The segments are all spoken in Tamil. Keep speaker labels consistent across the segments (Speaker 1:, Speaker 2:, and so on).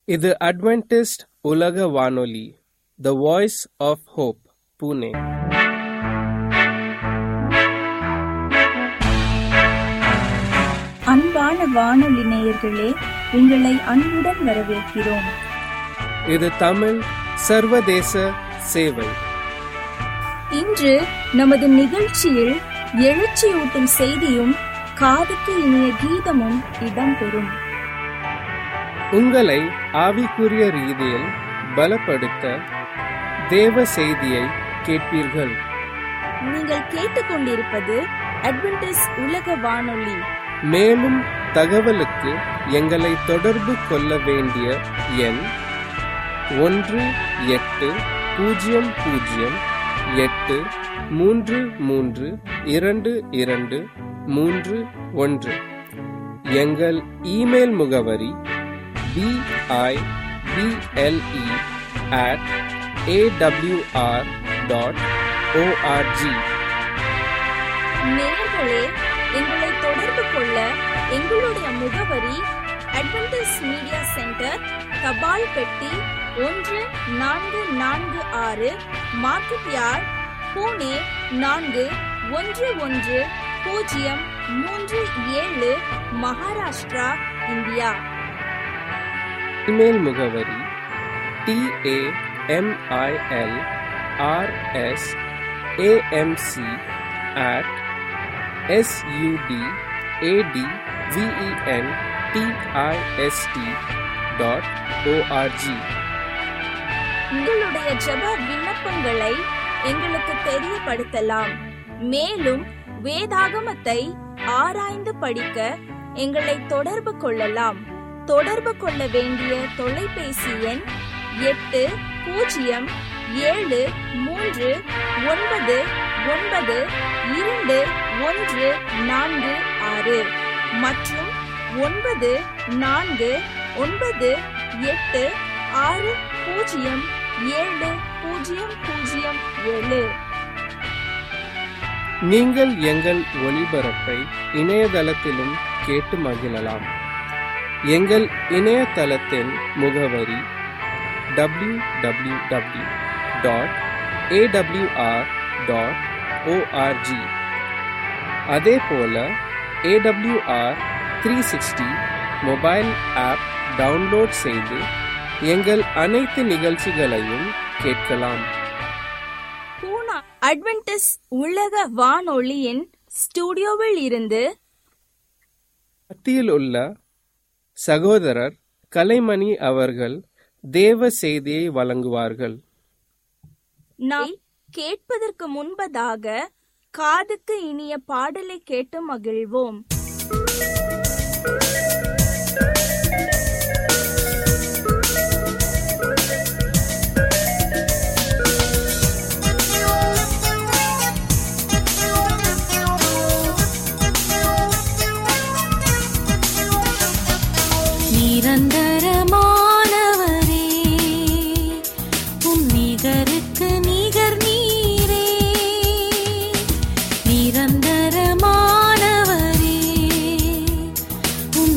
Speaker 1: இது அட்வென்டிஸ்ட் உலக வானொலி the Voice of Hope Pune
Speaker 2: அன்பான வானொலி நேயர்களே உங்களை அன்புடன் வரவேற்கிறோம்
Speaker 1: இது தமிழ் சர்வதேச சேவை
Speaker 2: இன்று நமது நிகழ்ச்சியில் எழுச்சியூட்டும் செய்தியும் காதுக்கு இனிய கீதமும் இடம்பெறும்
Speaker 1: உங்களை ஆவிக்குரிய ரீதியில் பலப்படுத்த தேவ செய்தியை கேட்பீர்கள்
Speaker 2: நீங்கள் கேட்டுக்கொண்டிருப்பது அட்வென்டிஸ் உலக வானொலி
Speaker 1: மேலும் தகவலுக்கு எங்களை தொடர்பு கொள்ள வேண்டிய எண் ஒன்று எட்டு பூஜ்ஜியம் பூஜ்ஜியம் எட்டு மூன்று மூன்று இரண்டு இரண்டு மூன்று ஒன்று எங்கள் இமெயில் முகவரி BIBLE at AWR dot ORG
Speaker 2: நேயர்களே எங்களை தொடர்பு கொள்ள எங்களுடைய முகவரி அட்வென்டிஸ் மீடியா சென்டர் தபால் பெட்டி ஒன்று நான்கு நான்கு ஆறு மார்க்கெட் யார்ட் பூனே நான்கு ஒன்று ஒன்று பூஜ்ஜியம் மூன்று ஏழு மகாராஷ்டிரா இந்தியா
Speaker 1: இமெயில் முகவரி TAMIL RS AMC at SUD AT VEN TIST dot ORG
Speaker 2: உங்களுடைய ஜெப விண்ணப்பங்களை எங்களுக்கு தெரியப்படுத்தலாம் மேலும் வேதாகமத்தை ஆராய்ந்து படிக்க எங்களை தொடர்பு கொள்ளலாம் தொடர்பு கொள்ள வேண்டிய தொலைபேசி எண் எட்டு பூஜ்ஜியம் ஏழு மூன்று ஒன்பது ஒன்பது இரண்டு ஒன்று நான்கு ஆறு மற்றும் ஒன்பது நான்கு ஒன்பது எட்டு ஆறு பூஜ்ஜியம் ஏழு பூஜ்ஜியம் பூஜ்ஜியம் ஏழு
Speaker 1: நீங்கள் எங்கள் ஒளிபரப்பை இணையதளத்திலும் கேட்டு மகிழலாம் எங்கள் இணையதளத்தின் முகவரி W W W dot AWR dot ORG அதே போல AWR three sixty mobile app download செய்து எங்கள் அனைத்து நிகழ்ச்சிகளையும் கேட்கலாம்
Speaker 2: பூனா அட்வென்டிஸ் உலக வானொலியின் ஸ்டுடியோவில் இருந்து
Speaker 1: மத்தியில் உள்ள சகோதரர் கலைமணி அவர்கள் தேவ செய்தியை வழங்குவார்கள்
Speaker 2: நாம் கேட்பதற்கு முன்பதாக காதுக்கு இனிய பாடலை கேட்டு மகிழ்வோம்
Speaker 3: நிரந்தரமானவரே உம் நிகருக்கு நிகர் நீரே நிரந்தரமானவரே உம்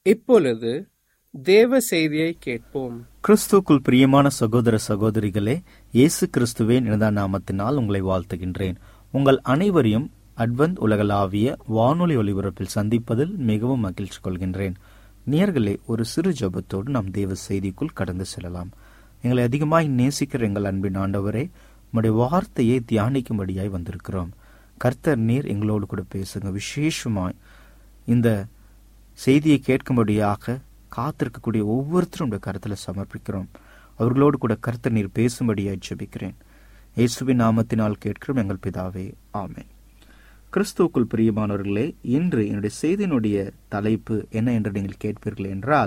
Speaker 1: இப்பொழுது தேவ செய்தியை கேட்போம்
Speaker 4: கிறிஸ்துக்குள் பிரியமான சகோதர சகோதரிகளே இயேசு கிறிஸ்துவின் இறந்த நாமத்தினால் உங்களை வாழ்த்துகின்றேன் உங்கள் அனைவரையும் அட்வந்த் உலகளாவிய வானொலி ஒலிபரப்பில் சந்திப்பதில் மிகவும் மகிழ்ச்சி கொள்கின்றேன் நேர்களே ஒரு சிறு ஜபத்தோடு நாம் தேவ செய்திக்குள் கடந்து செல்லலாம் எங்களை அதிகமாய் நேசிக்கிற எங்கள் அன்பின் ஆண்டவரே உம்முடைய வார்த்தையை தியானிக்கும்படியாய் வந்திருக்கிறோம் கர்த்தர் நீர் எங்களோடு கூட பேசுங்க விசேஷமாய் இந்த செய்தியை கேட்கும்படியாக காத்திருக்கக்கூடிய ஒவ்வொருத்தரும் உடைய கருத்துல சமர்ப்பிக்கிறோம் அவர்களோடு கூட கர்த்தர் நீர் பேசும்படியாய் ஜெபிக்கிறேன் இயேசுவின் நாமத்தினால் கேட்கிறோம் எங்கள் பிதாவே ஆமென் கிறிஸ்துவுக்குள் பிரியமானவர்களே இன்று என்னுடைய செய்தியினுடைய தலைப்பு என்ன என்று நீங்கள் கேட்பீர்கள் என்றால்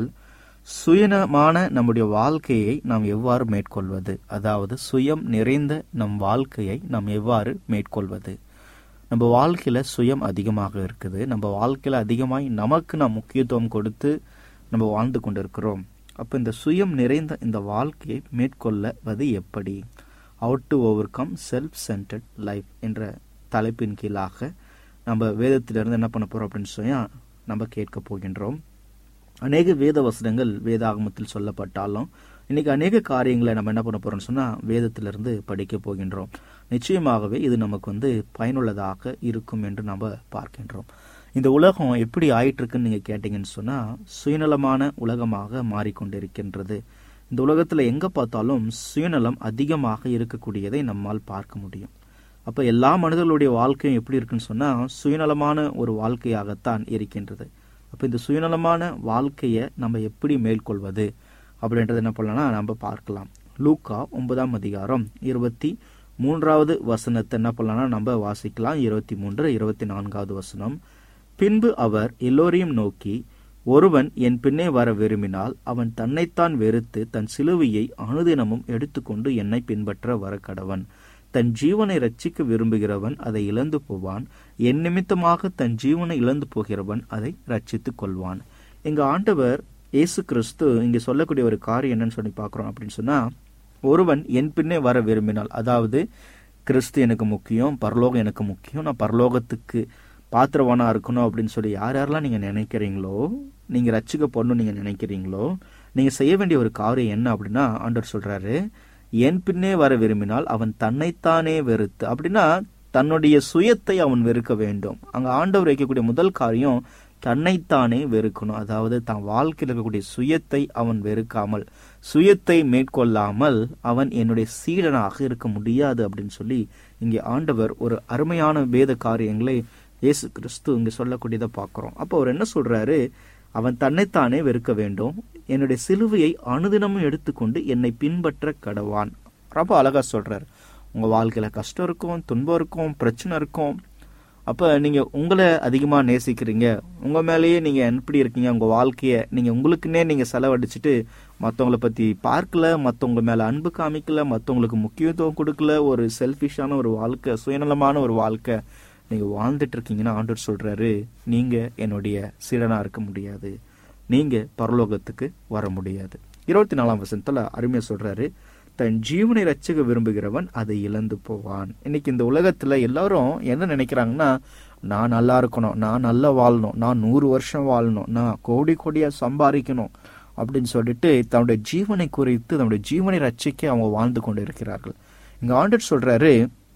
Speaker 4: சுயநமான நம்முடைய வாழ்க்கையை நாம் எவ்வாறு மேற்கொள்வது அதாவது சுயம் நிறைந்த நம் வாழ்க்கையை நாம் எவ்வாறு மேற்கொள்வது நம்ம வாழ்க்கையில சுயம் அதிகமாக இருக்குது நம்ம வாழ்க்கையில அதிகமாய் நமக்கு நாம் முக்கியத்துவம் கொடுத்து நம்ம வாழ்ந்து கொண்டிருக்கிறோம் அப்ப இந்த சுயம் நிறைந்த இந்த வாழ்க்கையை மேற்கொள்ளவது எப்படி out to overcome self centred life என்ற தலைப்பின் கீழாக நம்ம வேதத்திலிருந்து என்ன பண்ண போறோம் அப்படின்னு சொன்னா நம்ம கேட்க போகின்றோம் அநேக வேத வசனங்கள் வேதாகமத்தில் சொல்லப்பட்டாலும் இன்னைக்கு அநேக காரியங்களை நம்ம என்ன பண்ண போறோம்னு சொன்னா வேதத்திலிருந்து படிக்க போகின்றோம் நிச்சயமாகவே இது நமக்கு வந்து பயனுள்ளதாக இருக்கும் என்று நம்ம பார்க்கின்றோம் இந்த உலகம் எப்படி ஆயிட்டு இருக்குன்னு நீங்க கேட்டீங்கன்னு சொன்னா சுயநலமான உலகமாக மாறிக்கொண்டிருக்கின்றது இந்த உலகத்துல எங்க பார்த்தாலும் சுயநலம் அதிகமாக இருக்கக்கூடியதை நம்மால் பார்க்க முடியும் அப்ப எல்லா மனிதர்களுடைய வாழ்க்கையும் எப்படி இருக்குன்னு சொன்னா சுயநலமான ஒரு வாழ்க்கையாகத்தான் இருக்கின்றது அப்ப இந்த சுயநலமான வாழ்க்கையை நம்ம எப்படி மேற்கொள்வது அப்படின்றது என்ன பண்ணலாம்னா நம்ம பார்க்கலாம் லூக்கா ஒன்பதாம் அதிகாரம் இருபத்தி மூன்றாவது வசனத்தை என்ன பண்ணலாம்னா நம்ம வாசிக்கலாம் இருபத்தி மூன்று இருபத்தி நான்காவது வசனம் பின்பு அவர் எல்லோரையும் நோக்கி ஒருவன் என் பின்னே வர விரும்பினால் அவன் தன்னைத்தான் வெறுத்து தன் சிலுவையை அனுதினமும் எடுத்துக்கொண்டு என்னை பின்பற்ற வர கடவன் தன் ஜீவனை ரட்சிக்க விரும்புகிறவன் அதை இழந்து போவான் என் நிமித்தமாக தன் ஜீவனை இழந்து போகிறவன் அதை ரட்சித்துக் கொள்வான் எங்க ஆண்டவர் இயேசு கிறிஸ்து இங்க சொல்லக்கூடிய ஒரு காரியம் என்னன்னு சொல்லி பார்க்கிறோம் அப்படின்னு சொன்னா ஒருவன் என் பின்னே வர விரும்பினால் அதாவது கிறிஸ்து எனக்கு முக்கியம் பரலோகம் எனக்கு முக்கியம் நான் பரலோகத்துக்கு பாத்திரவானா இருக்கணும் அப்படின்னு சொல்லி யார் யாரெல்லாம் நீங்க நினைக்கிறீங்களோ நீங்க ரட்சிக்க போடணும் நீங்க நினைக்கிறீங்களோ நீங்க செய்ய வேண்டிய ஒரு காரியம் என்ன அப்படின்னா ஆண்டவர் சொல்றாரு என் பின்னே வர விரும்பினால் அவன் தன்னைத்தானே வெறுத்து அப்படின்னா தன்னுடைய சுயத்தை அவன் வெறுக்க வேண்டும் அங்க ஆண்டவர் வைக்கக்கூடிய முதல் காரியம் தன்னைத்தானே வெறுக்கணும் அதாவது தன் வாழ்க்கையில் இருக்கக்கூடிய சுயத்தை அவன் வெறுக்காமல் சுயத்தை மேற்கொள்ளாமல் அவன் என்னுடைய சீடனாக இருக்க முடியாது அப்படின்னு சொல்லி இங்கே ஆண்டவர் ஒரு அருமையான வேத காரியங்களை இயேசு கிறிஸ்து இங்க சொல்லக்கூடியதை பார்க்கிறோம் அப்போ அவர் என்ன சொல்றாரு அவன் தன்னைத்தானே வெறுக்க வேண்டும் என்னுடைய சிலுவையை அனுதினமும் எடுத்துக்கொண்டு என்னை பின்பற்ற கடவான் ரொம்ப அழகா சொல்றாரு உங்க வாழ்க்கையில கஷ்டம் இருக்கும் துன்பம் இருக்கும் பிரச்சனை இருக்கும் அப்ப நீங்க உங்களை அதிகமா நேசிக்கிறீங்க உங்க மேலேயே நீங்க எப்படி இருக்கீங்க உங்க வாழ்க்கைய நீங்க உங்களுக்குன்னே நீங்க செலவழிச்சிட்டு மத்தவங்களை பத்தி பார்க்கல மத்தவங்க மேல அன்பு காமிக்கல மத்தவங்களுக்கு முக்கியத்துவம் கொடுக்கல ஒரு செல்ஃபிஷான ஒரு வாழ்க்கை சுயநலமான ஒரு வாழ்க்கை நீங்க வாழ்ந்துட்டு இருக்கீங்கன்னா ஆண்டவர் சொல்றாரு நீங்க என்னுடைய சீடனா இருக்க முடியாது நீங்க பரலோகத்துக்கு வர முடியாது இருபத்தி நாலாம் வசனத்துல அருமையா சொல்றாரு தன் ஜீவனை ரட்சிக்க விரும்புகிறவன் அதை இழந்து போவான் இன்னைக்கு இந்த உலகத்துல எல்லாரும் என்ன நினைக்கிறாங்கன்னா நான் நல்லா இருக்கணும் நான் நல்லா வாழணும் நான் நூறு வருஷம் வாழணும் நான் கோடி கோடியா சம்பாதிக்கணும் அப்படின்னு சொல்லிட்டு தன்னுடைய ஜீவனை குறித்து தன்னுடைய ஜீவனை ரட்சிக்க அவங்க வாழ்ந்து கொண்டு இருக்கிறார்கள் இங்க ஆண்டர் சொல்றாரு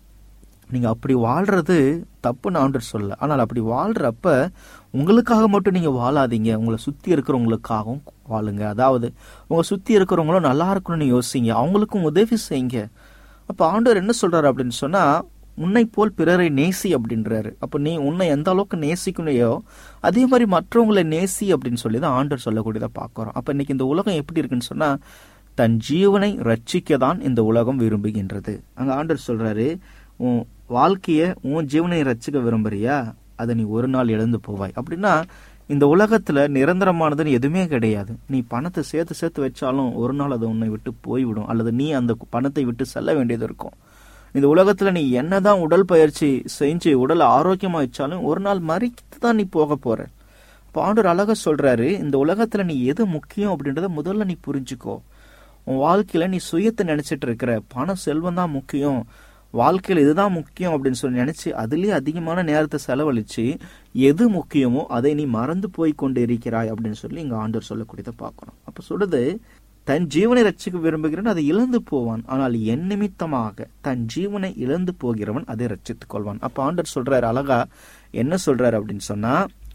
Speaker 4: நீங்க அப்படி வாழ்றது தப்புன்னு ஆண்டர் சொல்ல ஆனால் அப்படி வாழ்றப்ப உங்களுக்காக மட்டும் நீங்க வாழாதீங்க உங்களை சுத்தி இருக்கிறவங்களுக்காகவும் வாழுங்க அதாவது உங்க சுத்தி இருக்கிறவங்களும் நல்லா இருக்கணும்னு யோசிங்க அவங்களுக்கும் உதவி செய்யுங்க அப்ப ஆண்டவர் என்ன சொல்றாரு அப்படின்னு சொன்னா உன்னை போல் பிறரை நேசி அப்படின்றாரு அப்ப நீ உன்னை எந்த அளவுக்கு நேசிக்கணையோ அதே மாதிரி மற்றவங்களை நேசி அப்படின்னு சொல்லி தான் ஆண்டவர் சொல்லக்கூடியதை பார்க்கிறோம் அப்ப இன்னைக்கு இந்த உலகம் எப்படி இருக்குன்னு சொன்னா தன் ஜீவனை ரட்சிக்க தான் இந்த உலகம் விரும்புகின்றது அங்க ஆண்டவர் சொல்றாரு உன் வாழ்க்கைய உன் ஜீவனை ரட்சிக்க விரும்புறியா அதை நீ ஒரு நாள் இழந்து போவாய் அப்படின்னா இந்த உலகத்துல நிரந்தரமானதுன்னு எதுவுமே கிடையாது நீ பணத்தை சேர்த்து சேர்த்து வச்சாலும் ஒரு நாள் அது உன்னை விட்டு போய்விடும் அல்லது நீ அந்த பணத்தை விட்டு செல்ல வேண்டியது இருக்கும் இந்த உலகத்துல நீ என்னதான் உடல் பயிற்சி செஞ்சு உடல் ஆரோக்கியமா வச்சாலும் ஒரு நாள் மறித்து தான் நீ போக போற பாண்டர் அழகா சொல்றாரு இந்த உலகத்துல நீ எது முக்கியம் அப்படின்றத முதல்ல நீ புரிஞ்சுக்கோ உன் வாழ்க்கையில நீ சுயத்தை நினைச்சிட்டு இருக்கிற பணம் செல்வம் தான் முக்கியம் வாழ்க்கையில் இதுதான் முக்கியம் அப்படின்னு சொல்லி நினைச்சு அதுலயே அதிகமான நேரத்தை செலவழிச்சு எது முக்கியமோ அதை நீ மறந்து போய் கொண்டு இருக்கிறாய் அப்படின்னு சொல்லி இங்க ஆண்டவர் சொல்லக்கூடியதை பார்க்கணும் அப்ப சொல்றது தன் ஜீவனை ரட்சிக்க விரும்புகிறவன் அதை இழந்து போவான் ஆனால் என் நிமித்தமாக தன் ஜீவனை இழந்து போகிறவன் அதை ரட்சித்துக் கொள்வான் அப்ப ஆண்டவர் சொல்றாரு அழகா என்ன சொல்றாரு அப்படின்னு சொன்னா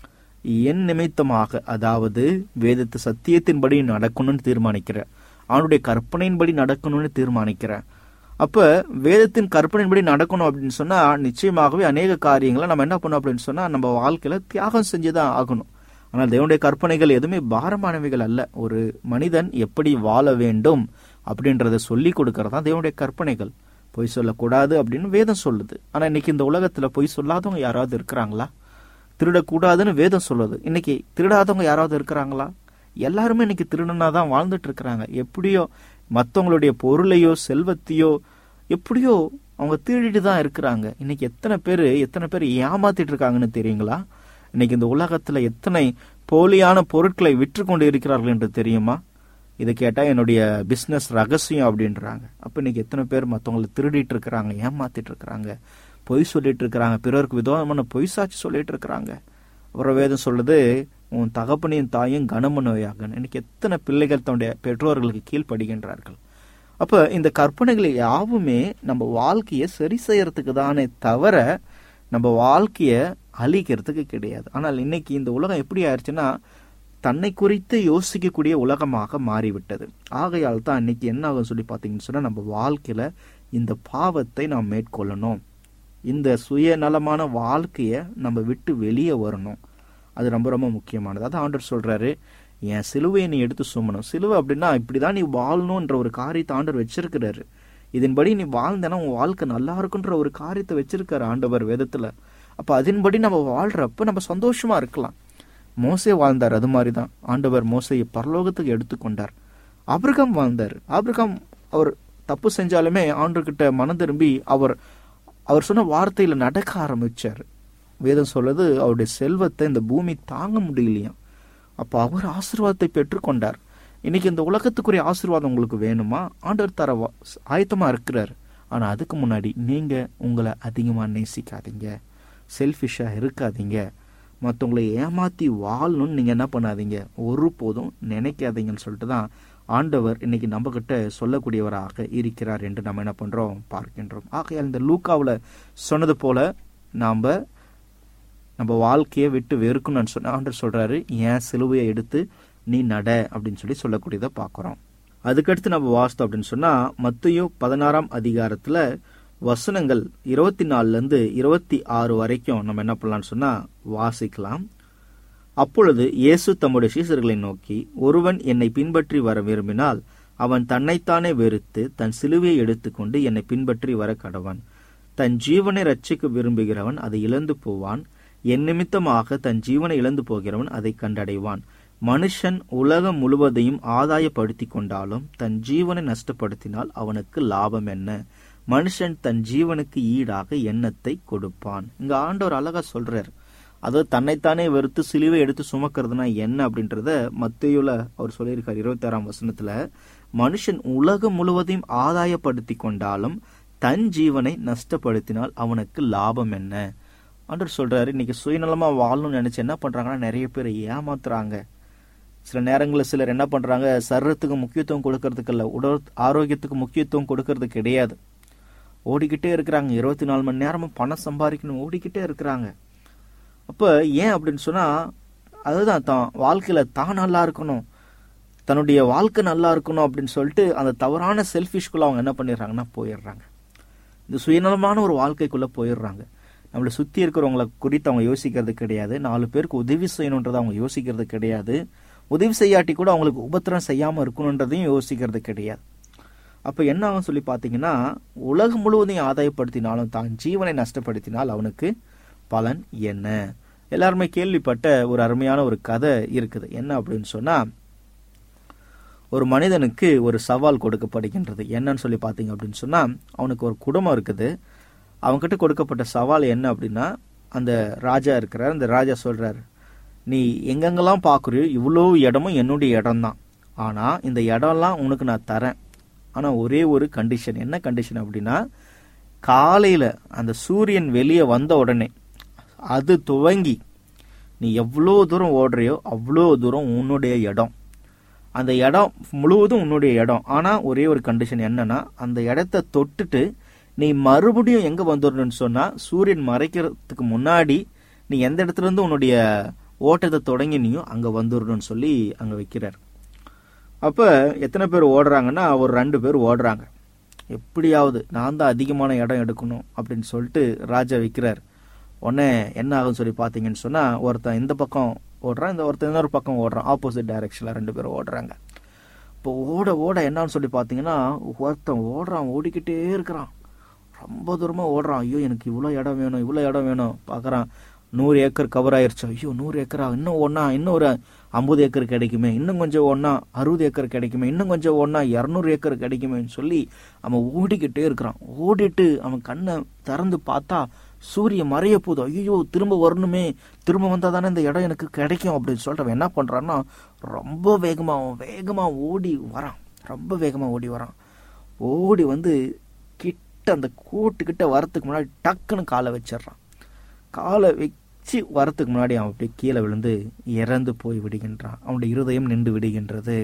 Speaker 4: என் நிமித்தமாக அதாவது வேதத்து சத்தியத்தின்படி நடக்கணும்னு தீர்மானிக்கிற அவனுடைய கற்பனையின்படி நடக்கணும்னு தீர்மானிக்கிற அப்ப வேதத்தின் கற்பனையின்படி நடக்கணும் அப்படின்னு சொன்னா நிச்சயமாகவே அநேக காரியங்களை நம்ம என்ன பண்ணோம் அப்படின்னு சொன்னா நம்ம வாழ்க்கையில தியாகம் செஞ்சுதான் ஆகணும் ஆனால் தேவனுடைய கற்பனைகள் எதுவுமே பாரமானவைகள் அல்ல ஒரு மனிதன் எப்படி வாழ வேண்டும் அப்படின்றத சொல்லி கொடுக்கறதா தேவனுடைய கற்பனைகள் பொய் சொல்லக்கூடாது அப்படின்னு வேதம் சொல்லுது ஆனா இன்னைக்கு இந்த உலகத்துல பொய் சொல்லாதவங்க யாராவது இருக்கிறாங்களா திருடக்கூடாதுன்னு வேதம் சொல்லுது இன்னைக்கு திருடாதவங்க யாராவது இருக்கிறாங்களா எல்லாருமே இன்னைக்கு திருடனா தான் வாழ்ந்துட்டு இருக்கிறாங்க எப்படியோ மற்றவங்களுடைய பொருளையோ செல்வத்தையோ எப்படியோ அவங்க திருடிட்டு தான் இருக்கிறாங்க இன்னைக்கு எத்தனை பேர் எத்தனை பேர் ஏமாத்திட்டு இருக்காங்கன்னு தெரியுங்களா இன்னைக்கு இந்த உலகத்துல எத்தனை போலியான பொருட்களை விற்று கொண்டு இருக்கிறார்கள் என்று தெரியுமா இதை கேட்டா என்னுடைய பிசினஸ் ரகசியம் அப்படின்றாங்க அப்ப இன்னைக்கு எத்தனை பேர் மற்றவங்களை திருடிட்டு இருக்கிறாங்க ஏமாத்திட்டு இருக்கிறாங்க பொய் சொல்லிட்டு இருக்கிறாங்க பிறருக்கு விதமான பொய் சாட்சி சொல்லிட்டு இருக்கிறாங்க அப்புறம் வேதம் சொல்லுது உன் தகப்பனையும் தாயும் கனமனோயாக இன்னைக்கு எத்தனை பிள்ளைகள் தன்னுடைய பெற்றோர்களுக்கு கீழ்ப்படுகின்றார்கள் அப்ப இந்த கற்பனைகள் யாவுமே நம்ம வாழ்க்கையை சரி செய்யறதுக்கு தானே தவிர நம்ம வாழ்க்கைய அழிக்கிறதுக்கு கிடையாது ஆனால் இன்னைக்கு இந்த உலகம் எப்படி ஆயிடுச்சுன்னா தன்னை குறித்து யோசிக்கக்கூடிய உலகமாக மாறிவிட்டது ஆகையால் தான் இன்னைக்கு என்ன ஆகும் சொல்லி பார்த்தீங்கன்னு சொன்னா நம்ம வாழ்க்கையில இந்த பாவத்தை நாம் மேற்கொள்ளணும் இந்த சுயநலமான வாழ்க்கையை நம்ம விட்டு வெளியே வரணும் அது ரொம்ப ரொம்ப முக்கியமானது அதான் ஆண்டவர் சொல்றாரு என் சிலுவையை நீ எடுத்து சுமணும் சிலுவை அப்படின்னா இப்படிதான் நீ வாழணும்ன்ற ஒரு காரியத்தை ஆண்டவர் வச்சிருக்கிறாரு இதன்படி நீ வாழ்ந்தனா உன் வாழ்க்கை நல்லா இருக்குன்ற ஒரு காரியத்தை வச்சிருக்காரு ஆண்டவர் வேதத்துல அப்ப அதன்படி நம்ம வாழ்றப்ப நம்ம சந்தோஷமா இருக்கலாம் மோசே வாழ்ந்தார் அது மாதிரி தான் ஆண்டவர் மோசையை பரலோகத்துக்கு எடுத்துக்கொண்டார் ஆபிரகாம் வாழ்ந்தார் ஆபிரகாம் அவர் தப்பு செஞ்சாலுமே ஆண்டர்கிட்ட மனம் திரும்பி அவர் அவர் சொன்ன வார்த்தையில நடக்க ஆரம்பிச்சார் வேதம் சொல்லுது அவருடைய செல்வத்தை இந்த பூமி தாங்க முடியலையாம் அப்ப அவர் ஆசீர்வாதத்தை பெற்றுக்கொண்டார் இன்னைக்கு இந்த உலகத்துக்குரிய ஆசீர்வாதம் உங்களுக்கு வேணுமா ஆண்டவர் தர வா- ஆயத்தமா இருக்கிறார் ஆனா அதுக்கு முன்னாடி நீங்க உங்களை அதிகமா நேசிக்காதீங்க செல்ஃபிஷா இருக்காதீங்க மற்றவங்களை ஏமாத்தி வாழணும்னு நீங்க என்ன பண்ணாதீங்க ஒருபோதும் நினைக்காதீங்கன்னு சொல்லிட்டு தான் ஆண்டவர் இன்னைக்கு நம்ம கிட்ட சொல்லக்கூடியவராக இருக்கிறார் என்று நம்ம என்ன பண்றோம் பார்க்கின்றோம் ஆகையால் இந்த லூக்காவுல சொன்னது போல நாம நம்ம வாழ்க்கையை விட்டு வெறுக்கணும்னு சொன்ன ஆண்டவர் சொல்றாரு ஏன் சிலுவையை எடுத்து நீ நட அப்படின்னு சொல்லி சொல்லக்கூடியதை பார்க்குறோம் அதுக்கடுத்து நம்ம வாஸ்தோம் அப்படின்னு சொன்னா மத்தையும் பதினாறாம் அதிகாரத்துல வசனங்கள் இருபத்தி நாலுல இருந்து இருபத்தி ஆறு வரைக்கும் நம்ம என்ன பண்ணலாம்னு சொன்னா வாசிக்கலாம் அப்பொழுது இயேசு தம்முடைய சீசர்களை நோக்கி ஒருவன் என்னை பின்பற்றி வர விரும்பினால் அவன் தன்னைத்தானே வெறுத்து தன் சிலுவையை எடுத்துக்கொண்டு என்னை பின்பற்றி வர கடவன் தன் ஜீவனை ரட்சிக்க விரும்புகிறவன் அதை இழந்து போவான் என் நிமித்தமாக தன் ஜீவனை இழந்து போகிறவன் அதை கண்டடைவான் மனுஷன் உலகம் முழுவதையும் ஆதாயப்படுத்திக் கொண்டாலும் தன் ஜீவனை நஷ்டப்படுத்தினால் அவனுக்கு லாபம் என்ன மனுஷன் தன் ஜீவனுக்கு ஈடாக எண்ணத்தை கொடுப்பான் இங்க ஆண்டவர் அழகா சொல்றார் அதாவது தன்னைத்தானே வெறுத்து சிலுவை எடுத்து சுமக்கிறதுனா என்ன அப்படின்றத மத்தையுல அவர் சொல்லியிருக்கார் இருபத்தி ஆறாம் வசனத்துல மனுஷன் உலகம் முழுவதையும் ஆதாயப்படுத்தி கொண்டாலும் தன் ஜீவனை நஷ்டப்படுத்தினால் அவனுக்கு லாபம் என்ன ஆண்டவர் சொல்றாரு இன்னைக்கு சுயநலமா வாழணும்னு நினைச்சு என்ன பண்றாங்கன்னா நிறைய பேர் ஏமாத்துறாங்க சில நேரங்களில் சிலர் என்ன பண்றாங்க சர்றத்துக்கு முக்கியத்துவம் கொடுக்கறதுக்கு இல்ல உடல் ஆரோக்கியத்துக்கு முக்கியத்துவம் கொடுக்கறது கிடையாது ஓடிக்கிட்டே இருக்கிறாங்க இருபத்தி நாலு மணி நேரமும் பணம் சம்பாதிக்கணும் ஓடிக்கிட்டே இருக்கிறாங்க அப்ப ஏன் அப்படின்னு சொன்னா அதுதான் தான் வாழ்க்கையில தான் நல்லா இருக்கணும் தன்னுடைய வாழ்க்கை நல்லா இருக்கணும் அப்படின்னு சொல்லிட்டு அந்த தவறான செல்ஃபிஷ்குள்ள அவங்க என்ன பண்ணிடுறாங்கன்னா போயிடுறாங்க இந்த சுயநலமான ஒரு வாழ்க்கைக்குள்ள போயிடுறாங்க நம்மளை சுத்தி இருக்கிறவங்கள குறித்து அவங்க யோசிக்கிறது கிடையாது நாலு பேருக்கு உதவி செய்யணுன்றதை அவங்க யோசிக்கிறது கிடையாது உதவி செய்யாட்டி கூட அவங்களுக்கு உபத்திரம் செய்யாம இருக்கணுன்றதையும் யோசிக்கிறது கிடையாது அப்ப என்ன ஆகும் சொல்லி பாத்தீங்கன்னா உலகம் முழுவதையும் ஆதாயப்படுத்தினாலும் தான் ஜீவனை நஷ்டப்படுத்தினால் அவனுக்கு பலன் என்ன எல்லாருமே கேள்விப்பட்ட ஒரு அருமையான ஒரு கதை இருக்குது என்ன அப்படின்னு சொன்னா ஒரு மனிதனுக்கு ஒரு சவால் கொடுக்கப்படுகின்றது என்னன்னு சொல்லி பார்த்தீங்க அப்படின்னு சொன்னா அவனுக்கு ஒரு குடும்பம் இருக்குது அவன்கிட்ட கொடுக்கப்பட்ட சவால் என்ன அப்படின்னா அந்த ராஜா இருக்கிறார் அந்த ராஜா சொல்றாரு நீ எங்கெங்கெல்லாம் பார்க்குறியோ இவ்வளோ இடமும் என்னுடைய இடம்தான் ஆனா இந்த இடம்லாம் உனக்கு நான் தரேன் ஆனா ஒரே ஒரு கண்டிஷன் என்ன கண்டிஷன் அப்படின்னா காலையில அந்த சூரியன் வெளியே வந்த உடனே அது துவங்கி நீ எவ்வளோ தூரம் ஓடுறியோ அவ்வளோ தூரம் உன்னுடைய இடம் அந்த இடம் முழுவதும் உன்னுடைய இடம் ஆனா ஒரே ஒரு கண்டிஷன் என்னன்னா அந்த இடத்த தொட்டுட்டு நீ மறுபடியும் எங்க வந்துடணும்னு சொன்னா சூரியன் மறைக்கிறதுக்கு முன்னாடி நீ எந்த இடத்துல இருந்து உன்னுடைய ஓட்டத்தை தொடங்கினியோ அங்க வந்துடணும்னு சொல்லி அங்க வைக்கிறார் அப்ப எத்தனை பேர் ஓடுறாங்கன்னா ஒரு ரெண்டு பேர் ஓடுறாங்க எப்படியாவது நான் தான் அதிகமான இடம் எடுக்கணும் அப்படின்னு சொல்லிட்டு ராஜா வைக்கிறார் உடனே என்ன ஆகும்னு சொல்லி பார்த்தீங்கன்னு சொன்னா ஒருத்தன் இந்த பக்கம் ஓடுறான் இந்த ஒருத்தன் இன்னொரு பக்கம் ஓடுறான் ஆப்போசிட் டைரக்ஷன்ல ரெண்டு பேரும் ஓடுறாங்க இப்போ ஓட ஓட என்னன்னு சொல்லி பார்த்தீங்கன்னா ஒருத்தன் ஓடுறான் ஓடிக்கிட்டே இருக்கிறான் ரொம்ப தூரமா ஓடுறான் ஐயோ எனக்கு இவ்வளோ இடம் வேணும் இவ்வளோ இடம் வேணும் பார்க்கறான் நூறு ஏக்கர் கவர் ஆயிருச்சு ஐயோ நூறு ஏக்கரா இன்னும் ஒன்னா இன்னும் ஒரு ஐம்பது ஏக்கர் கிடைக்குமே இன்னும் கொஞ்சம் ஒன்னா அறுபது ஏக்கர் கிடைக்குமே இன்னும் கொஞ்சம் ஒன்னா இரநூறு ஏக்கர் கிடைக்குமேன்னு சொல்லி அவன் ஓடிக்கிட்டே இருக்கிறான் ஓடிட்டு அவன் கண்ணை திறந்து பார்த்தா சூரியன் மறைய போகுது ஐயோ திரும்ப வரணுமே திரும்ப வந்தா தானே இந்த இடம் எனக்கு கிடைக்கும் அப்படின்னு சொல்லிட்டு அவன் என்ன பண்றான்னா ரொம்ப வேகமா அவன் வேகமா ஓடி வரான் ரொம்ப வேகமா ஓடி வரான் ஓடி வந்து கிட்ட அந்த கூட்டுக்கிட்ட வரத்துக்கு முன்னாடி டக்குன்னு காலை வச்சிடுறான் காலை வச்சு வரத்துக்கு முன்னாடி அவன் அப்படியே கீழே விழுந்து இறந்து போய் விடுகின்றான் அவனுடைய இருதயம் நின்று விடுகின்றது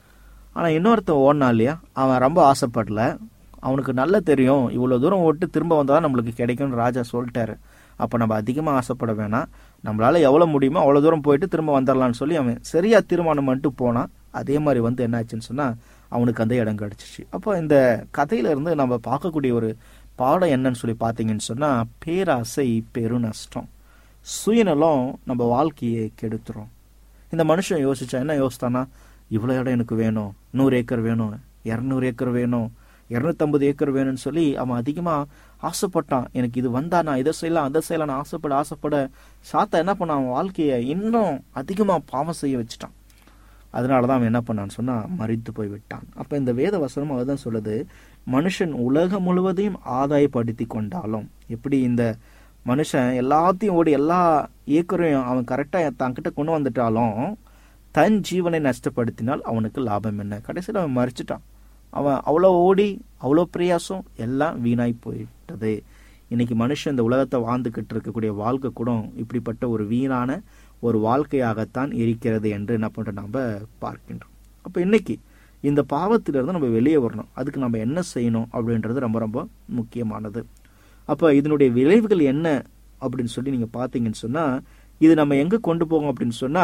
Speaker 4: ஆனா இன்னொருத்தன் ஓடினா இல்லையா அவன் ரொம்ப ஆசைப்படல அவனுக்கு நல்லா தெரியும் இவ்வளவு தூரம் ஓட்டு திரும்ப வந்தாதான் நம்மளுக்கு கிடைக்கும்னு ராஜா சொல்லிட்டாரு அப்ப நம்ம அதிகமா ஆசைப்பட வேணாம் நம்மளால எவ்வளவு முடியுமோ அவ்வளவு தூரம் போயிட்டு திரும்ப வந்துடலாம்னு சொல்லி அவன் சரியா தீர்மானம் பண்ணிட்டு போனான் அதே மாதிரி வந்து என்ன ஆச்சுன்னு சொன்னா அவனுக்கு அந்த இடம் கிடைச்சிச்சு அப்போ இந்த கதையில இருந்து நம்ம பார்க்கக்கூடிய ஒரு பாடம் என்னன்னு சொல்லி பார்த்தீங்கன்னு சொன்னா பேராசை பெருநஷ்டம் சுயநலம் நம்ம வாழ்க்கையை கெடுத்துரும் இந்த மனுஷன் யோசிச்சா என்ன யோசித்தானா இவ்வளோ இடம் எனக்கு வேணும் நூறு ஏக்கர் வேணும் இரநூறு ஏக்கர் வேணும் இரநூத்தம்பது ஏக்கர் வேணும்னு சொல்லி அவன் அதிகமா ஆசைப்பட்டான் எனக்கு இது வந்தா நான் இதை செய்யலாம் அதை செய்யலாம் ஆசைப்பட ஆசைப்பட சாத்தா என்ன பண்ணான் அவன் வாழ்க்கையை இன்னும் அதிகமா பாவம் செய்ய வச்சுட்டான் அதனால தான் அவன் என்ன பண்ணான்னு சொன்னா மறித்து போய் விட்டான் அப்ப இந்த வேத வசனம் அதுதான் சொல்லுது மனுஷன் உலகம் முழுவதையும் ஆதாயப்படுத்தி கொண்டாலும் எப்படி இந்த மனுஷன் எல்லாத்தையும் ஓடி எல்லா ஏக்கரையும் அவன் கரெக்டா தன்கிட்ட கொண்டு வந்துட்டாலும் தன் ஜீவனை நஷ்டப்படுத்தினால் அவனுக்கு லாபம் என்ன கடைசியில் அவன் மறிச்சிட்டான் அவன் அவ்வளோ ஓடி அவ்வளோ பிரயாசம் எல்லாம் வீணாய் போயிட்டது இன்னைக்கு மனுஷன் இந்த உலகத்தை வாழ்ந்துகிட்டு இருக்கக்கூடிய வாழ்க்கை கூட இப்படிப்பட்ட ஒரு வீணான ஒரு வாழ்க்கையாகத்தான் இருக்கிறது என்று என்ன பண்றோம் நம்ம பார்க்கின்றோம் அப்ப இன்னைக்கு இந்த பாவத்திலிருந்து நம்ம வெளியே வரணும் அதுக்கு நம்ம என்ன செய்யணும் அப்படின்றது ரொம்ப ரொம்ப முக்கியமானது அப்ப இதனுடைய விளைவுகள் என்ன அப்படின்னு சொல்லி நீங்க பாத்தீங்கன்னு சொன்னா இது நம்ம எங்க கொண்டு போகும் அப்படின்னு சொன்னா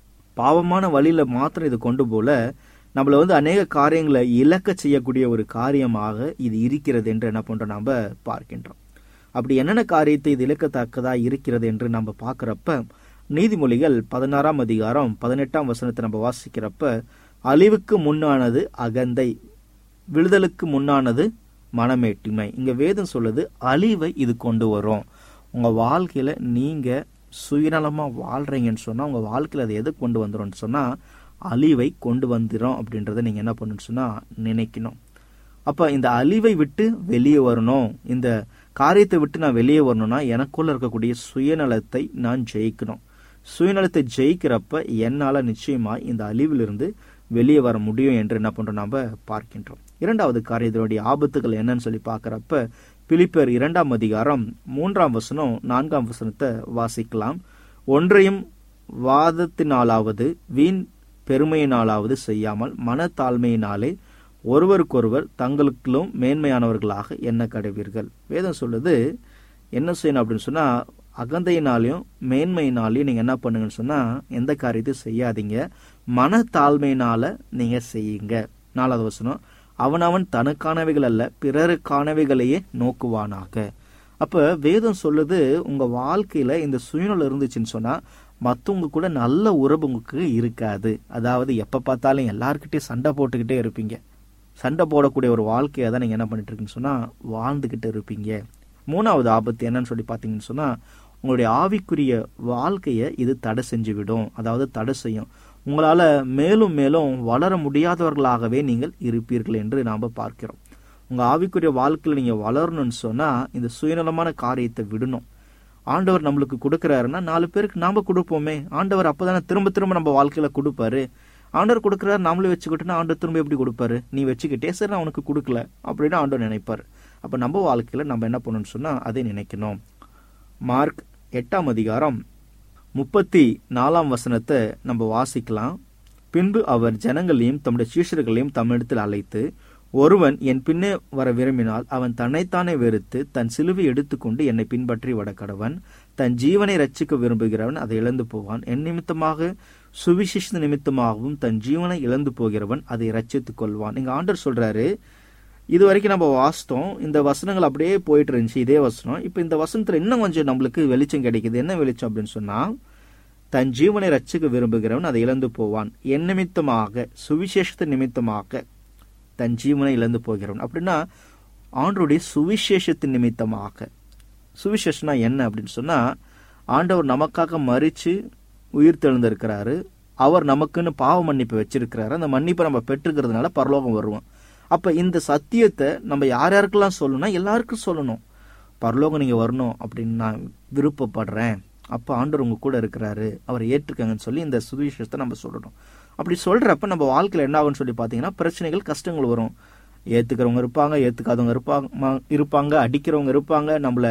Speaker 4: பாவமான வழியில மாத்திரம் இது கொண்டு போல நம்மள வந்து அநேக காரியங்களை இழக்க செய்யக்கூடிய ஒரு காரியமாக இது இருக்கிறது என்று என்ன பண்றோம் நாம பார்க்கின்றோம் அப்படி என்னென்ன காரியத்தை இது இழக்கத்தக்கதா இருக்கிறது என்று நம்ம பார்க்கிறப்ப நீதிமொழிகள் பதினாறாம் அதிகாரம் பதினெட்டாம் வசனத்தை நம்ம வாசிக்கிறப்ப அழிவுக்கு முன்னானது அகந்தை விழுதலுக்கு முன்னானது மனமேட்டிமை இங்க வேதம் சொல்லுது அழிவை இது கொண்டு வரும் உங்க வாழ்க்கையில நீங்க சுயநலமா வாழ்றீங்கன்னு சொன்னா உங்க வாழ்க்கையில அது எது கொண்டு வந்துரும்னு சொன்னா அழிவை கொண்டு வந்துடும் அப்படின்றத நீங்க என்ன பண்ணணும்னு சொன்னா நினைக்கணும் அப்ப இந்த அழிவை விட்டு வெளியே வரணும் இந்த காரியத்தை விட்டு நான் வெளியே வரணும்னா எனக்குள்ள இருக்கக்கூடிய சுயநலத்தை நான் ஜெயிக்கணும் சுயநலத்தை ஜெயிக்கிறப்ப என்னால நிச்சயமா இந்த அழிவிலிருந்து வெளியே வர முடியும் என்று என்ன பண்றோம் நாம பார்க்கின்றோம் இரண்டாவது காரியத்தினுடைய ஆபத்துகள் என்னன்னு சொல்லி பார்க்கறப்ப பிலிப்பர் இரண்டாம் அதிகாரம் மூன்றாம் வசனம் நான்காம் வசனத்தை வாசிக்கலாம் ஒன்றையும் வாதத்தினாலாவது வீண் பெருமையினாலாவது செய்யாமல் மனத்தாழ்மையினாலே ஒருவருக்கொருவர் தங்களுக்குள்ளும் மேன்மையானவர்களாக எண்ண கடவீர்கள் வேதம் சொல்லுது என்ன செய்யணும் அப்படின்னு சொன்னா அகந்தையினாலையும் மேன்மையினாலையும் நீங்க என்ன பண்ணுங்கன்னு சொன்னா எந்த காரியத்தையும் செய்யாதீங்க மனத்தாழ்மையினால நீங்க செய்யுங்க நாலாவது வசனம் அவனவன் தனக்கானவைகள் அல்ல பிறருக்கானவைகளையே நோக்குவானாக அப்ப வேதம் சொல்லுது உங்க வாழ்க்கையில இந்த சுயநலம் இருந்துச்சுன்னு சொன்னா மத்தவங்க கூட நல்ல உறவு உங்களுக்கு இருக்காது அதாவது எப்ப பார்த்தாலும் எல்லார்கிட்டயும் சண்டை போட்டுக்கிட்டே இருப்பீங்க சண்டை போடக்கூடிய ஒரு வாழ்க்கையை தான் நீங்க என்ன பண்ணிட்டு இருக்கீங்கன்னு சொன்னா வாழ்ந்துகிட்டு இருப்பீங்க மூணாவது ஆபத்து என்னன்னு சொல்லி பாத்தீங்கன்னு சொன்னா உங்களுடைய ஆவிக்குரிய வாழ்க்கையை இது தடை செஞ்சு விடும் அதாவது தடை செய்யும் உங்களால மேலும் மேலும் வளர முடியாதவர்களாகவே நீங்கள் இருப்பீர்கள் என்று நாம பார்க்கிறோம் உங்க ஆவிக்குரிய வாழ்க்கையில நீங்க வளரணும்னு சொன்னா இந்த சுயநலமான காரியத்தை விடணும் ஆண்டவர் நம்மளுக்கு கொடுக்கறாருன்னா நாலு பேருக்கு நாம கொடுப்போமே ஆண்டவர் அப்பதானே திரும்ப திரும்ப நம்ம வாழ்க்கையில கொடுப்பாரு ஆண்டவர் கொடுக்கறாரு நாமளே வச்சுக்கிட்டோன்னா ஆண்டவர் திரும்ப எப்படி கொடுப்பாரு நீ வச்சுக்கிட்டே சரி நான் உனக்கு கொடுக்கல அப்படின்னு ஆண்டவர் நினைப்பாரு அப்ப நம்ம வாழ்க்கையில நம்ம என்ன பண்ணணும்னு சொன்னா அதை நினைக்கணும் மார்க் எட்டாம் அதிகாரம் முப்பத்தி நாலாம் வசனத்தை நம்ம வாசிக்கலாம் பின்பு அவர் ஜனங்களையும் தம்முடைய சீஷர்களையும் தம்மிடத்தில் அழைத்து ஒருவன் என் பின்னே வர விரும்பினால் அவன் தன்னைத்தானே வெறுத்து தன் சிலுவை எடுத்துக்கொண்டு என்னை பின்பற்றி வடக்கடவன் தன் ஜீவனை ரட்சிக்க விரும்புகிறவன் அதை இழந்து போவான் என் நிமித்தமாக சுவிசேஷ நிமித்தமாகவும் தன் ஜீவனை இழந்து போகிறவன் அதை ரட்சித்துக் கொள்வான் இங்க ஆண்டர் சொல்றாரு இது வரைக்கும் நம்ம வாசித்தோம் இந்த வசனங்கள் அப்படியே போயிட்டு இருந்துச்சு இதே வசனம் இப்போ இந்த வசனத்துல இன்னும் கொஞ்சம் நம்மளுக்கு வெளிச்சம் கிடைக்குது என்ன வெளிச்சம் அப்படின்னு சொன்னா தன் ஜீவனை ரட்சிக்க விரும்புகிறவன் அதை இழந்து போவான் என் நிமித்தமாக சுவிசேஷத்து நிமித்தமாக தன் ஜீவனை இழந்து போகிறவன் அப்படின்னா ஆண்டருடைய சுவிசேஷத்தின் நிமித்தமாக சுவிசேஷனா என்ன அப்படின்னு சொன்னா ஆண்டவர் நமக்காக மறிச்சு உயிர் தெழுந்திருக்கிறாரு அவர் நமக்குன்னு பாவ மன்னிப்பு வச்சிருக்கிறாரு அந்த மன்னிப்பை நம்ம பெற்றுக்கிறதுனால பரலோகம் வருவோம் அப்ப இந்த சத்தியத்தை நம்ம யார் யாருக்கெல்லாம் சொல்லணும்னா எல்லாருக்கும் சொல்லணும் பரலோகம் நீங்க வரணும் அப்படின்னு நான் விருப்பப்படுறேன் அப்ப ஆண்டவர் உங்க கூட இருக்கிறாரு அவரை ஏற்றுக்கங்கன்னு சொல்லி இந்த சுவிசேஷத்தை நம்ம சொல்லணும் அப்படி சொல்றப்ப நம்ம வாழ்க்கையில என்ன ஆகும்னு சொல்லி பாத்தீங்கன்னா பிரச்சனைகள் கஷ்டங்கள் வரும் ஏத்துக்கிறவங்க இருப்பாங்க ஏத்துக்காதவங்க இருப்பாங்க இருப்பாங்க அடிக்கிறவங்க இருப்பாங்க நம்மள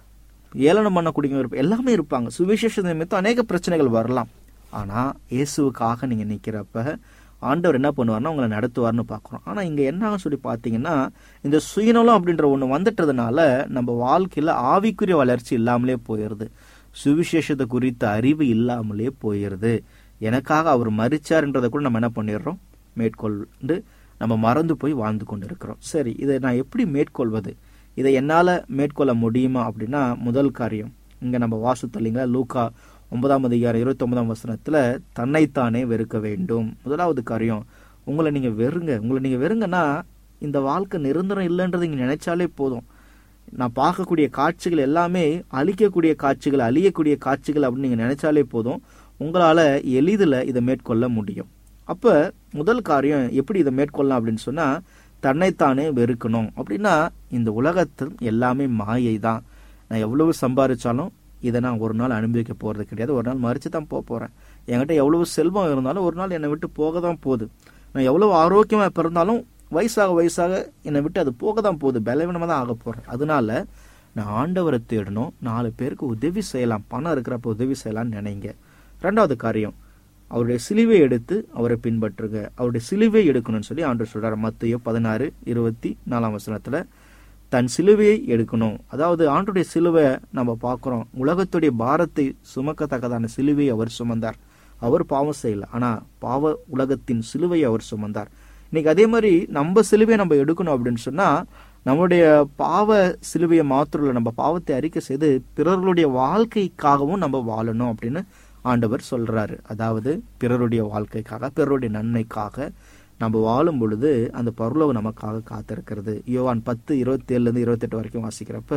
Speaker 4: ஏளனம் பண்ணக்கூடியவங்க இருப்பாங்க எல்லாமே இருப்பாங்க சுவிசேஷ நிமித்தம் அநேக பிரச்சனைகள் வரலாம் ஆனா இயேசுவுக்காக நீங்க நிக்கிறப்ப ஆண்டவர் என்ன பண்ணுவார்னா உங்களை நடத்துவார்னு பார்க்குறோம் ஆனால் இங்கே என்ன ஆகும் சொல்லி பார்த்தீங்கன்னா இந்த சுயநலம் அப்படின்ற ஒன்று வந்துட்டதுனால நம்ம வாழ்க்கையில் ஆவிக்குரிய வளர்ச்சி இல்லாமலே போயிடுது சுவிசேஷத்தை குறித்த அறிவு இல்லாமலே போயிடுது எனக்காக அவர் மறிச்சார்ன்றதை கூட நம்ம என்ன பண்ணிடுறோம் மேற்கொண்டு நம்ம மறந்து போய் வாழ்ந்து கொண்டு இருக்கிறோம் சரி இதை நான் எப்படி மேற்கொள்வது இதை என்னால் மேற்கொள்ள முடியுமா அப்படின்னா முதல் காரியம் இங்கே நம்ம வாசித்தல்லிங்களா லூக்கா ஒன்பதாம் அதிகாரம் இருபத்தி ஒன்பதாம் வசனத்துல தன்னைத்தானே வெறுக்க வேண்டும் முதலாவது காரியம் உங்களை நீங்க வெறுங்க உங்களை நீங்க வெறுங்கன்னா இந்த வாழ்க்கை நிரந்தரம் இல்லைன்றது நீங்க நினைச்சாலே போதும் நான் பார்க்கக்கூடிய காட்சிகள் எல்லாமே அழிக்கக்கூடிய காட்சிகள் அழியக்கூடிய காட்சிகள் அப்படின்னு நீங்க நினைச்சாலே போதும் உங்களால எளிதில் இதை மேற்கொள்ள முடியும் அப்ப முதல் காரியம் எப்படி இதை மேற்கொள்ளலாம் அப்படின்னு சொன்னா தன்னைத்தானே வெறுக்கணும் அப்படின்னா இந்த உலகத்தில் எல்லாமே மாயை தான் நான் எவ்வளவு சம்பாதிச்சாலும் இதை நான் ஒரு நாள் அனுபவிக்க போறது கிடையாது ஒரு நாள் மறிச்சு தான் போக போறேன் என்கிட்ட எவ்வளவு செல்வம் இருந்தாலும் ஒரு நாள் என்னை விட்டு போக தான் போகுது நான் எவ்வளவு ஆரோக்கியமா பிறந்தாலும் வயசாக வயசாக என்னை விட்டு அது போக தான் போகுது பலவீனமாக தான் ஆக போறேன் அதனால நான் ஆண்டவரை தேடணும் நாலு பேருக்கு உதவி செய்யலாம் பணம் இருக்கிறப்ப உதவி செய்யலாம்னு நினைங்க ரெண்டாவது காரியம் அவருடைய சிலுவை எடுத்து அவரை பின்பற்றுங்க அவருடைய சிலுவை எடுக்கணும்னு சொல்லி ஆண்டு சொல்றாரு மத்திய பதினாறு இருபத்தி நாலாம் வசனத்துல தன் சிலுவையை எடுக்கணும் அதாவது ஆண்டுடைய சிலுவை நம்ம பார்க்கிறோம் உலகத்துடைய பாரத்தை சுமக்கத்தக்கதான சிலுவை அவர் சுமந்தார் அவர் பாவம் செய்யல ஆனா பாவ உலகத்தின் சிலுவை அவர் சுமந்தார் இன்னைக்கு அதே மாதிரி நம்ம சிலுவையை நம்ம எடுக்கணும் அப்படின்னு சொன்னா நம்மளுடைய பாவ சிலுவையை மாத்திரம் நம்ம பாவத்தை அறிக்கை செய்து பிறர்களுடைய வாழ்க்கைக்காகவும் நம்ம வாழணும் அப்படின்னு ஆண்டவர் சொல்றாரு அதாவது பிறருடைய வாழ்க்கைக்காக பிறருடைய நன்மைக்காக நம்ம வாழும் பொழுது அந்த பரலோகம் நமக்காக காத்திருக்கிறது யோவான் பத்து இருபத்தி ஏழுல இருந்து இருபத்தெட்டு வரைக்கும் வாசிக்கிறப்ப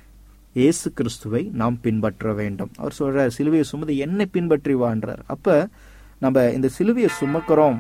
Speaker 4: இயேசு கிறிஸ்துவை நாம் பின்பற்ற வேண்டும் அவர் சொல்றார் சிலுவையை சுமந்து என்னை பின்பற்றி வான்றார் அப்ப நம்ம இந்த சிலுவையை சுமக்கிறோம்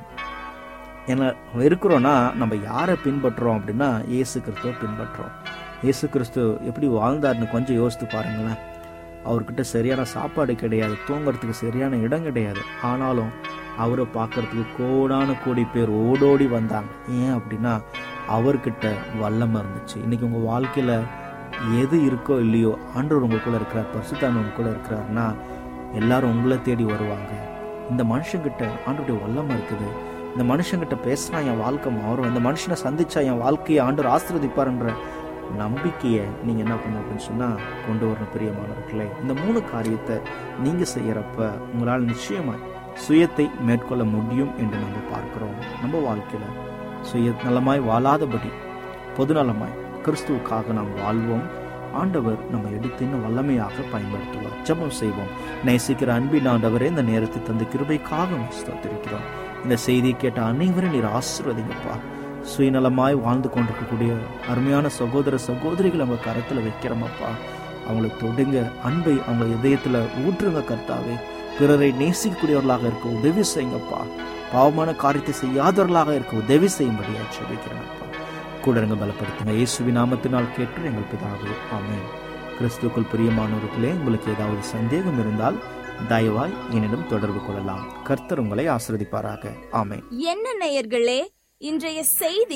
Speaker 4: என்ன இருக்கிறோம்னா நம்ம யாரை பின்பற்றுறோம் அப்படின்னா இயேசு கிறிஸ்துவை பின்பற்றுறோம் இயேசு கிறிஸ்து எப்படி வாழ்ந்தார்னு கொஞ்சம் யோசித்து பாருங்களேன் அவர்கிட்ட சரியான சாப்பாடு கிடையாது தூங்குறதுக்கு சரியான இடம் கிடையாது ஆனாலும் அவரை பார்க்கறதுக்கு கோடான கோடி பேர் ஓடோடி வந்தாங்க ஏன் அப்படின்னா அவர்கிட்ட வல்லமை இருந்துச்சு இன்னைக்கு உங்க வாழ்க்கையில எது இருக்கோ இல்லையோ ஆண்டவர் உங்க கூட இருக்கிறார் பரிசுத்தான உங்க கூட இருக்கிறாருன்னா எல்லாரும் உங்களை தேடி வருவாங்க இந்த மனுஷங்கிட்ட ஆண்டோடைய வல்லமை இருக்குது இந்த மனுஷங்கிட்ட பேசினா என் வாழ்க்கை மாறும் இந்த மனுஷனை சந்திச்சா என் வாழ்க்கையை ஆண்டவர் ஆசீர்வதிப்பாருன்ற நம்பிக்கையை நீங்க என்ன பண்ண அப்படின்னு சொன்னா கொண்டு வரணும் பிரியமானவர்களே இந்த மூணு காரியத்தை நீங்க செய்யறப்ப உங்களால் நிச்சயமாய் சுயத்தை மேற்கொள்ள முடியும் என்று நம்ம பார்க்கிறோம் நம்ம வாழ்க்கையில சுய நலமாய் வாழாதபடி பொதுநலமாய் கிறிஸ்துவுக்காக நாம் வாழ்வோம் ஆண்டவர் நம்ம எடுத்து இன்னும் வல்லமையாக பயன்படுத்துவார் ஜெபம் செய்வோம் நேசிக்கிற அன்பின் ஆண்டவரே இந்த நேரத்தை தந்த கிருபைக்காக ஸ்தோத்திருக்கிறோம் இந்த செய்தியை கேட்ட அனைவரும் நீர் ஆசீர்வதிங்கப்பா சுயநலமாய் வாழ்ந்து கொண்டிருக்கக்கூடிய அருமையான சகோதர சகோதரிகள் அவங்க கரத்துல வைக்கிறோமப்பா அவங்கள தொடுங்க அன்பை அவங்க இதயத்துல ஊற்றுங்க கர்த்தாவே பிறரை நேசிக்கக்கூடியவர்களாக இருக்க உதவி செய்யுங்கப்பா பாவமான காரியத்தை செய்யாதவர்களாக இருக்க உதவி செய்யும்படியா ஜெபிக்கிறேன்ப்பா கூட இருங்க பலப்படுத்துங்க இயேசுவி நாமத்தினால் கேட்டு எங்கள் பிதாவே ஆமென் கிறிஸ்துக்குள் பிரியமானவர்களே உங்களுக்கு ஏதாவது சந்தேகம் இருந்தால் தயவாய் என்னிடம் தொடர்பு கொள்ளலாம் கர்த்தர் உங்களை ஆசிரதிப்பாராக ஆமென்
Speaker 2: என்ன நேயர்களே இன்றைய செய்தி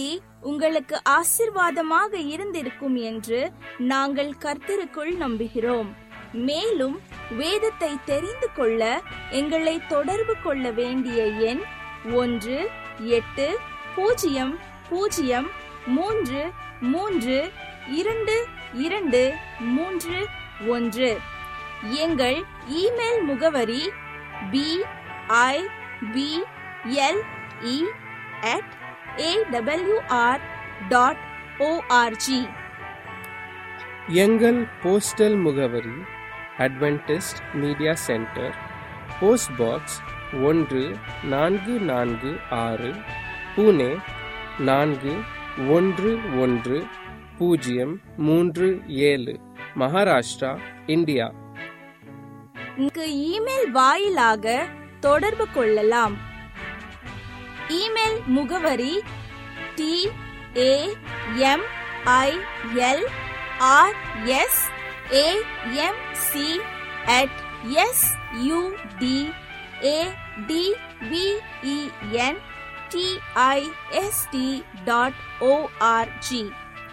Speaker 2: உங்களுக்கு ஆசிர்வாதமாக இருந்திருக்கும் என்று நாங்கள் கர்த்தருக்குள் நம்புகிறோம் மேலும் வேதத்தை தெரிந்து கொள்ள எங்களை தொடர்பு கொள்ள வேண்டிய எண் ஒன்று எட்டு பூஜ்ஜியம் பூஜ்ஜியம் மூன்று மூன்று இரண்டு இரண்டு மூன்று ஒன்று எங்கள் இமெயில் முகவரி B I B L E at AWR dot ORG
Speaker 1: எங்கள் போஸ்டல் முகவரி Adventist Media Centre post box ஒன்று நான்கு நான்கு ஆறு புனே நான்கு ஒன்று ஒன்று பூஜ்ஜியம் மூன்று ஏழு மகாராஷ்டிரா இந்தியா
Speaker 2: இங்கு இமெயில் வாயிலாக தொடர்பு கொள்ளலாம் இமெயில் முகவரி T A M I L R S A M C at S U D A T V E N T I S T dot ORG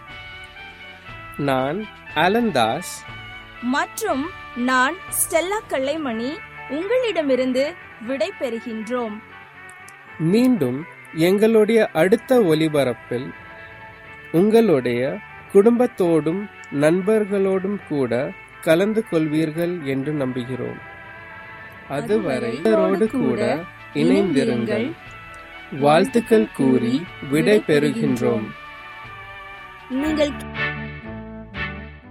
Speaker 1: நான் அலந்தாஸ்
Speaker 2: மற்றும் நான் ஸ்டெல்லா கல்லைமணி உங்களிடமிருந்து விடை பெறுகின்றோம்
Speaker 1: மீண்டும் எங்களுடைய அடுத்த ஒலிபரப்பில் உங்களுடைய குடும்பத்தோடும் நண்பர்களோடும் கூட கலந்து கொள்வீர்கள் என்று நம்புகிறோம் அதுவரை இவரோடு கூட இணைந்திருங்கள் வாழ்த்துக்கள் கூறி விடை பெறுகின்றோம்
Speaker 2: நீங்கள்